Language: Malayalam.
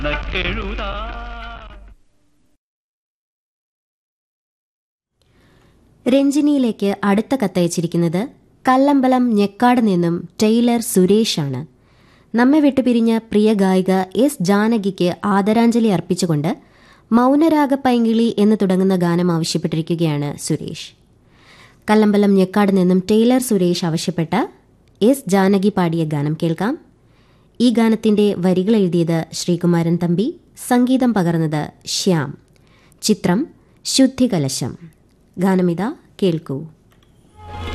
കണക്കെഴുതാ രഞ്ജിനിയിലേക്ക് അടുത്ത കത്തയച്ചിരിക്കുന്നത് കല്ലമ്പലം ഞെക്കാട് നിന്നും ടൈലർ സുരേഷാണ് നമ്മെ വിട്ടുപിരിഞ്ഞ പ്രിയ ഗായിക എസ് ജാനകിക്ക് ആദരാഞ്ജലി അർപ്പിച്ചുകൊണ്ട് മൗനരാഗ പൈങ്കിളി എന്ന് തുടങ്ങുന്ന ഗാനം ആവശ്യപ്പെട്ടിരിക്കുകയാണ് സുരേഷ് കല്ലമ്പലം ഞെക്കാട് നിന്നും ടൈലർ സുരേഷ് ആവശ്യപ്പെട്ട എസ് ജാനകി പാടിയ ഗാനം കേൾക്കാം ഈ ഗാനത്തിന്റെ വരികൾ എഴുതിയത് ശ്രീകുമാരൻ തമ്പി സംഗീതം പകർന്നത് ശ്യാം ചിത്രം ശുദ്ധികലശം ഗാനമിത കേൾക്കൂ